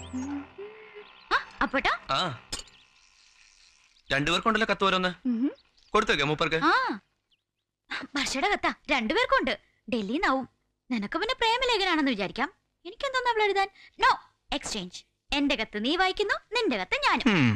ആ അപ്പോട്ടാ ആ രണ്ടുപേർക്കുണ്ടല്ലോ കത്ത് ഓരോന്ന് കൊടുത്തേക്കെ മൂപ്പർക്ക് ആ വർഷയുടെ കത്ത രണ്ടുപേർക്കുണ്ട് ഡൽഹിന്നാവും നിനക്ക് പിന്നെ പ്രേമലേഖനാണെന്ന് വിചാരിക്കാം എനിക്കെന്തോന്ന് അവൾ എഴുതാൻ നോ എക്സ്ചേഞ്ച് എന്റെ കത്ത് നീ വായിക്കുന്നു നിന്റെ കത്ത് ഞാനും ഹും.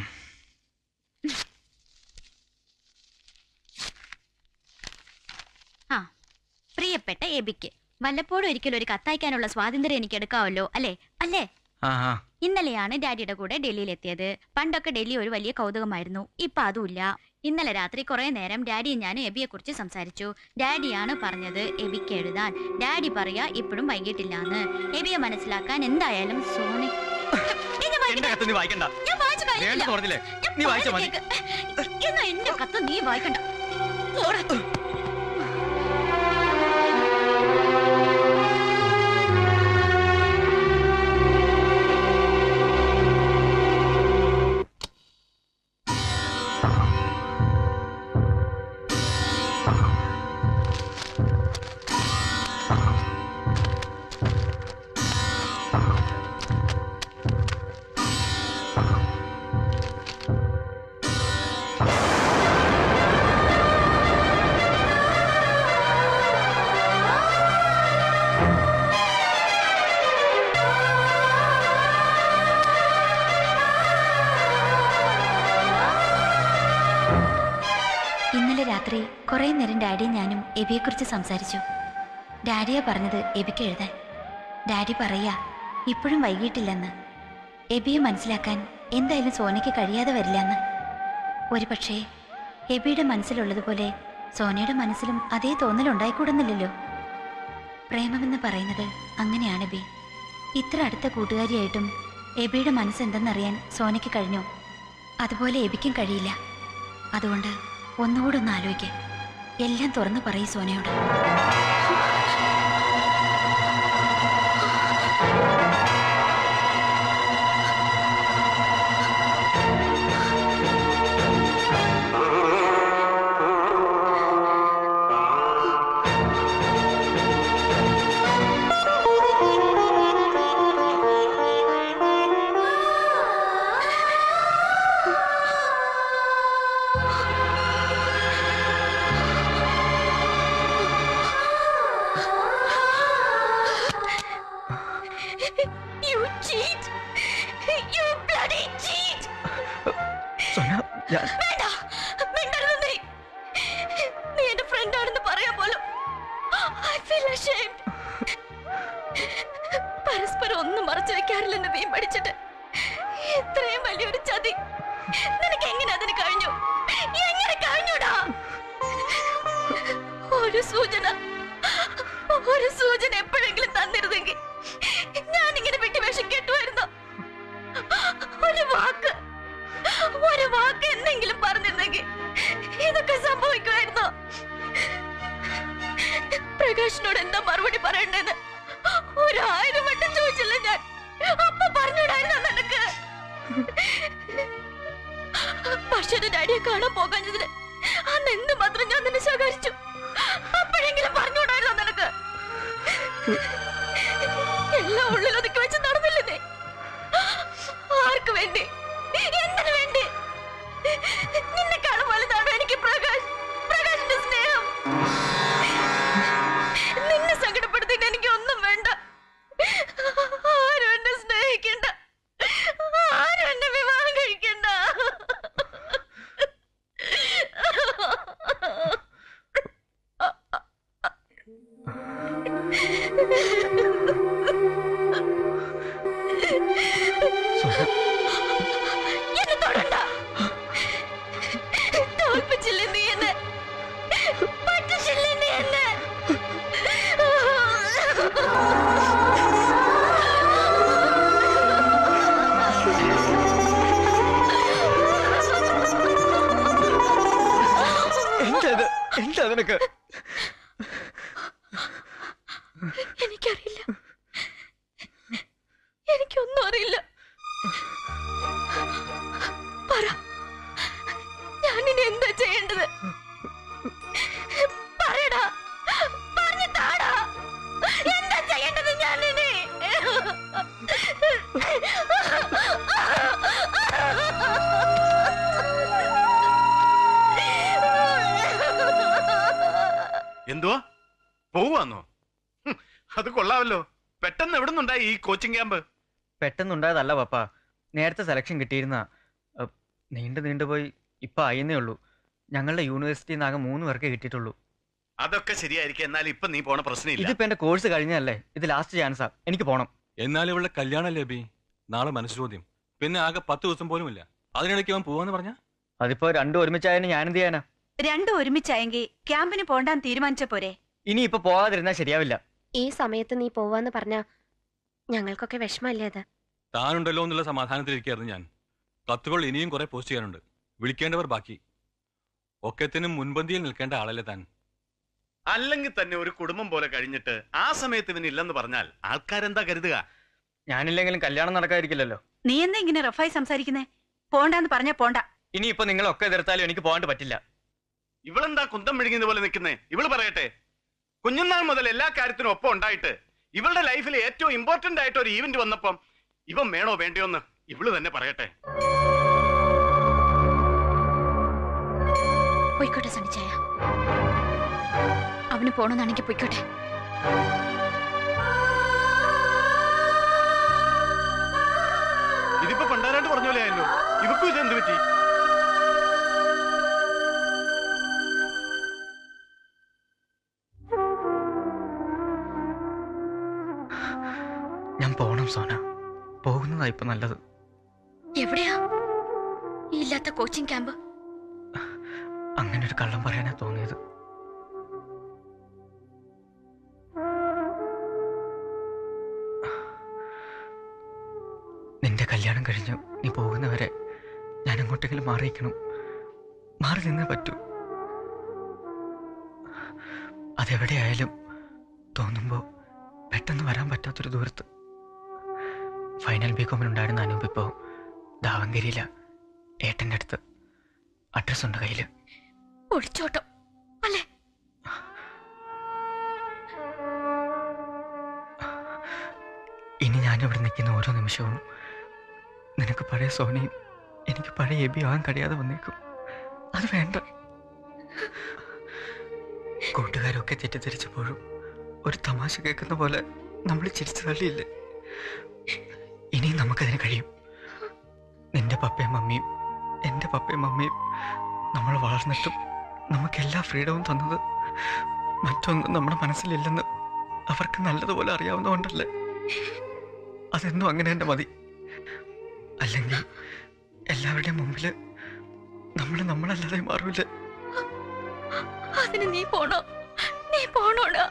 ആ പ്രിയപ്പെട്ട എബിക്ക് വല്ലപ്പോഴും ഒരിക്കലും ഒരു കത്തയക്കാനുള്ള സ്വാതന്ത്ര്യം എനിക്ക് എടുക്കാവല്ലോ അല്ലേ അല്ലേ ആ ആ ഇന്നലെയാണ് ഡാഡിയുടെ കൂടെ ഡൽഹിയിൽ എത്തിയത് പണ്ടൊക്കെ ഡൽഹി ഒരു വലിയ കൗതുകമായിരുന്നു ഇപ്പൊ അതുമില്ല ഇന്നലെ രാത്രി കുറെ നേരം ഡാഡിയും ഞാനും എബിയെ കുറിച്ച് സംസാരിച്ചു ഡാഡിയാണ് പറഞ്ഞത് എബിക്ക് എഴുതാൻ ഡാഡി പറയാ ഇപ്പോഴും വൈകിട്ടില്ലാന്ന് എബിയെ മനസ്സിലാക്കാൻ എന്തായാലും സോണി ഏ, ഞാൻ എന്റെ വായിക്കട്ടെ? കത്ത് നീ വായിക്കണ്ട ഞാൻ വായിച്ചു കഴിഞ്ഞില്ല. വേണ്ടെന്ന് പറഞ്ഞില്ലേ ഞാൻ നീ വായിച്ചാ മതി പറയുന്നത് കേക്ക്. എന്നാ എന്റെ കത്ത് നീ വായിക്കണ്ട പോടാ. ഇന്നലെ രാത്രി കുറെ നേരം ഡാഡിയും ഞാനും എബിയെക്കുറിച്ച് സംസാരിച്ചു ഡാഡിയാ പറഞ്ഞത് എബിക്ക് എഴുതാൻ ഡാഡി പറയാ ഇപ്പോഴും വൈകിട്ടില്ലെന്ന് എബിയെ മനസ്സിലാക്കാൻ എന്തായാലും സോനയ്ക്ക് കഴിയാതെ വരില്ലെന്ന് ഒരു പക്ഷേ എബിയുടെ മനസ്സിലുള്ളതുപോലെ സോനയുടെ മനസ്സിലും അതേ തോന്നലുണ്ടായിക്കൂടുന്നില്ലല്ലോ പ്രേമമെന്ന് പറയുന്നത് അങ്ങനെയാണ് ബി ഇത്ര അടുത്ത കൂട്ടുകാരിയായിട്ടും എബിയുടെ മനസ്സെന്തെന്നറിയാൻ സോനയ്ക്ക് കഴിഞ്ഞു അതുപോലെ എബിക്കും കഴിയില്ല അതുകൊണ്ട് ഒന്നുകൂടെ ഒന്ന് ആലോചിക്കേ എല്ലാം തുറന്നു പറയൂ സോനയോട് You cheat! You bloody cheat! Sona ഞാൻ വേണ്ട മിണ്ടരുത് നീ നീ എന്റെ ഫ്രണ്ട് ആണെന്ന് പറയാൻ പോലും ഐ ഫീൽ ashamed പരസ്പരം ഒന്നും മറച്ചു വെക്കാറില്ലെന്ന് നീ പഠിച്ചിട്ട് ഇത്രയും വലിയൊരു ചതി നിനക്ക് എങ്ങനെ അതിന് കഴിഞ്ഞു എങ്ങനെ കഴിഞ്ഞൂടാ ഒരു സൂചന ഒരു സൂചന എപ്പോഴെങ്കിലും തന്നിരുന്നെങ്കിൽ ഞാൻ ഇങ്ങനെ വിട്ടുവേഷം കേട്ടുമായിരുന്നു ഒരു വാക്ക് ഒരു വാക്ക് എന്തെങ്കിലും പറഞ്ഞിരുന്നെങ്കിൽ ഇതൊക്കെ സംഭവിക്കുമായിരുന്നോ പ്രകാശിനോട് എന്താ മറുപടി പറയണ്ടെന്ന് ഒരായിരം വട്ടം ചോദിച്ചില്ല ഞാൻ അപ്പൊ പറഞ്ഞൂടായിരുന്നോ നിനക്ക് പക്ഷേ ഡാഡിയെ കാണാൻ പോകാഞ്ഞതിന് അന്ന് എന്ത് മാത്രം ഞാൻ നിന്നെ ശകാരിച്ചു അപ്പോഴെങ്കിലും പറഞ്ഞൂടായിരുന്നോ നിനക്ക് എല്ലാം ഉള്ളിലൊതുക്കി വെച്ച് നടന്നില്ലേ നീ ആർക്ക് വേണ്ടി എന്തിനു വേണ്ടി നിന്നെക്കാളും വലുതാണോ എനിക്ക് പ്രകാശ് പ്രകാശിന്റെ സ്നേഹം നിന്നെ സങ്കടപ്പെടുത്തിയിട്ട് എനിക്ക് ഒന്നും വേണ്ട ആരും എന്നെ സ്നേഹിക്കണ്ട ആരും എന്നെ വിവാഹം കഴിക്കണ്ട എന്നെ തൊടണ്ട തോൽപ്പിച്ചില്ലേ നീ എന്നെ പറ്റിച്ചില്ലേ നീ എന്നെ എന്താ ഇത്? എന്താ നിനക്ക് എനിക്കറിയില്ല എനിക്കൊന്നും അറിയില്ല പറ ഞാനിനി എന്താ ചെയ്യേണ്ടത് പറയടാ പറഞ്ഞു താടാ എന്താ ചെയ്യേണ്ടത് ഞാനിനി പോവാന്നോ ഹും, അത് കൊള്ളാമല്ലോ പെട്ടെന്ന് എവിടുന്നുണ്ടായി ഈ കോച്ചിങ് ക്യാമ്പ് പെട്ടെന്നുണ്ടായതല്ല പപ്പ നേരത്തെ സെലക്ഷൻ കിട്ടിയിരുന്ന നീണ്ടു നീണ്ടുപോയി ഇപ്പൊ ആയെന്നേ ഉള്ളൂ ഞങ്ങളുടെ യൂണിവേഴ്സിറ്റിയിൽ നിന്ന് ആകെ മൂന്ന് പേർക്കേ കിട്ടിയിട്ടുള്ളൂ അതൊക്കെ ശരിയായിരിക്കും എന്നാൽ ഇപ്പൊ നീ പോണ പ്രശ്നമില്ല ഇതിപ്പോ എന്റെ കോഴ്സ് കഴിഞ്ഞതല്ലേ ഇത് ലാസ്റ്റ് ചാൻസാ എനിക്ക് പോണം എന്നാൽ ഇവളുടെ കല്യാണല്ലേ ബി നാളെ മനസ്സ് ചോദ്യം പിന്നെ ആകെ പത്ത് ദിവസം പോലും ഇല്ല അതിനിടയ്ക്ക് അവൻ പോവാന്ന് പറഞ്ഞ അതിപ്പോ രണ്ടും ഒരുമിച്ചായതിന് ഞാൻ എന്ത് ചെയ്യാനാ രണ്ടും ഒരുമിച്ചായെങ്കിൽ ക്യാമ്പിന് പോണ്ടാൻ തീരുമാനിച്ച പോരെ ഇനി ഇപ്പൊ പോകാതിരുന്നാൽ ശരിയാവില്ല ഈ സമയത്ത് നീ പോവാന്ന് പറഞ്ഞ ഞങ്ങൾക്കൊക്കെ വിഷമല്ലേ അത് താനുണ്ടല്ലോ എന്നുള്ള സമാധാനത്തിലിരിക്കുകയായിരുന്നു ഞാൻ കത്തുകൾ ഇനിയും കുറെ പോസ്റ്റ് ചെയ്യാനുണ്ട് വിളിക്കേണ്ടവർ ബാക്കി ഒക്കത്തിനും മുൻപന്തിയിൽ നിൽക്കേണ്ട ആളല്ലേ താൻ അല്ലെങ്കിൽ തന്നെ ഒരു കുടുംബം പോലെ കഴിഞ്ഞിട്ട് ആ സമയത്ത് ഇവനില്ലെന്ന് പറഞ്ഞാൽ ആൾക്കാരെന്താ കരുതുക ഞാനില്ലെങ്കിലും കല്യാണം നടക്കാതിരിക്കില്ലല്ലോ നീ എന്താ ഇങ്ങനെ റഫായി സംസാരിക്കുന്നേ പോണ്ടാന്ന് പറഞ്ഞ പോണ്ട ഇനി ഇപ്പൊ നിങ്ങളൊക്കെ എതിർത്താലും എനിക്ക് പോകാണ്ട് പറ്റില്ല ഇവളെന്താ കുന്തം വിഴുങ്ങിയത് പോലെ നിൽക്കുന്നേ ഇവള് പറയട്ടെ കുഞ്ഞുനാൾ മുതൽ എല്ലാ കാര്യത്തിനും ഒപ്പം ഉണ്ടായിട്ട് ഇവളുടെ ലൈഫിൽ ഏറ്റവും ഇമ്പോർട്ടന്റ് ആയിട്ട് ഒരു ഈവന്റ് വന്നപ്പം ഇവൻ വേണോ വേണ്ടയോന്ന് ഇവള് തന്നെ പറയട്ടെ പോയിക്കോട്ടെ സണിച്ചായ അവന് പോണെന്നാണെങ്കിൽ പോയിക്കോട്ടെ ഇതിപ്പോ പണ്ടാരായിട്ട് പറഞ്ഞ പോലെ ആയല്ലോ ഇവക്കും ഇത് എന്ത് പറ്റി ഞാൻ പോണം സോന പോകുന്നതാ ഇപ്പൊ നല്ലത് എവിടെയാ ഈ ഇല്ലാത്ത കോച്ചിങ് ക്യാമ്പ് അങ്ങനെ ഒരു കള്ളം പറയാനാ തോന്നിയത് നിന്റെ കല്യാണം കഴിഞ്ഞു നീ പോകുന്നവരെ ഞാൻ എങ്ങോട്ടെങ്കിലും മാറിയിക്കണം മാറി നിന്നേ പറ്റൂ അതെവിടെയായാലും തോന്നുമ്പോ പെട്ടെന്ന് വരാൻ പറ്റാത്തൊരു ദൂരത്ത് ഫൈനൽ ബി കോമിനുണ്ടായിരുന്ന അനൂപ് ഇപ്പോ ദാവങ്കരിയില ഏട്ടൻ്റെ അടുത്ത് അഡ്രസ് ഉണ്ട് കയ്യില് ഒളിച്ചോട്ടം അല്ലേ ഇനി ഞാനിവിടെ നിൽക്കുന്ന ഓരോ നിമിഷവും നിനക്ക് പഴയ സോനയും എനിക്ക് പഴയ എബി ആകാൻ കഴിയാതെ വന്നേക്കും അത് വേണ്ട കൂട്ടുകാരൊക്കെ തെറ്റിദ്ധരിച്ചപ്പോഴും ഒരു തമാശ കേൾക്കുന്ന പോലെ നമ്മൾ ചിരിച്ചു തള്ളിയില്ലേ ഇനിയും നമുക്കതിന് കഴിയും നിന്റെ പപ്പയും മമ്മിയും എൻ്റെ പപ്പയും മമ്മിയും നമ്മൾ വളർന്നിട്ടും നമുക്ക് എല്ലാ ഫ്രീഡവും തന്നത് മറ്റൊന്നും നമ്മുടെ മനസ്സിലില്ലെന്ന് അവർക്ക് നല്ലതുപോലെ അറിയാവുന്നതുകൊണ്ടല്ലേ അതെന്നും അങ്ങനെ തന്നെ മതി അല്ലെങ്കിൽ എല്ലാവരുടെയും മുമ്പിൽ നമ്മൾ നമ്മളല്ലാതെ മാറൂലേ അതിന് നീ പോണോ നീ പോണോടാ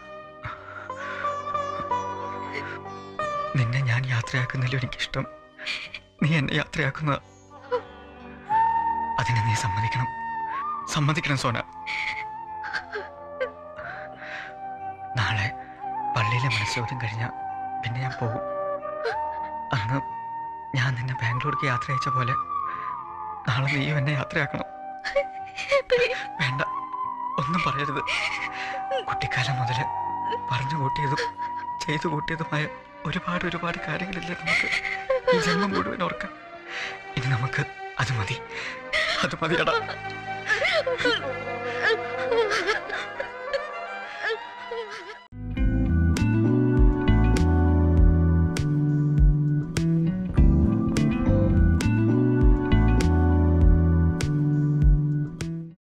നിന്നെ ഞാൻ യാത്രയാക്കുന്നതിലും എനിക്കിഷ്ടം നീ എന്നെ യാത്രയാക്കുന്ന അതിനെ നീ സമ്മതിക്കണം സമ്മതിക്കണം സോന നാളെ പള്ളിയിലെ മത്സരം കഴിഞ്ഞ പിന്നെ ഞാൻ പോകും അന്ന് ഞാൻ നിന്നെ ബാംഗ്ലൂർക്ക് യാത്ര അയച്ച പോലെ നാളെ നീയും എന്നെ യാത്രയാക്കണം വേണ്ട ഒന്നും പറയരുത് കുട്ടിക്കാലം മുതൽ പറഞ്ഞു കൂട്ടിയതും ചെയ്തു കൂട്ടിയതുമായ ഒരുപാട് ഒരുപാട് കാര്യങ്ങളില്ലേ നമുക്ക് ഈ ജന്മം മുഴുവൻ ഓർക്കാൻ ഇനി നമുക്ക് അത് മതി അത് മതിയടാ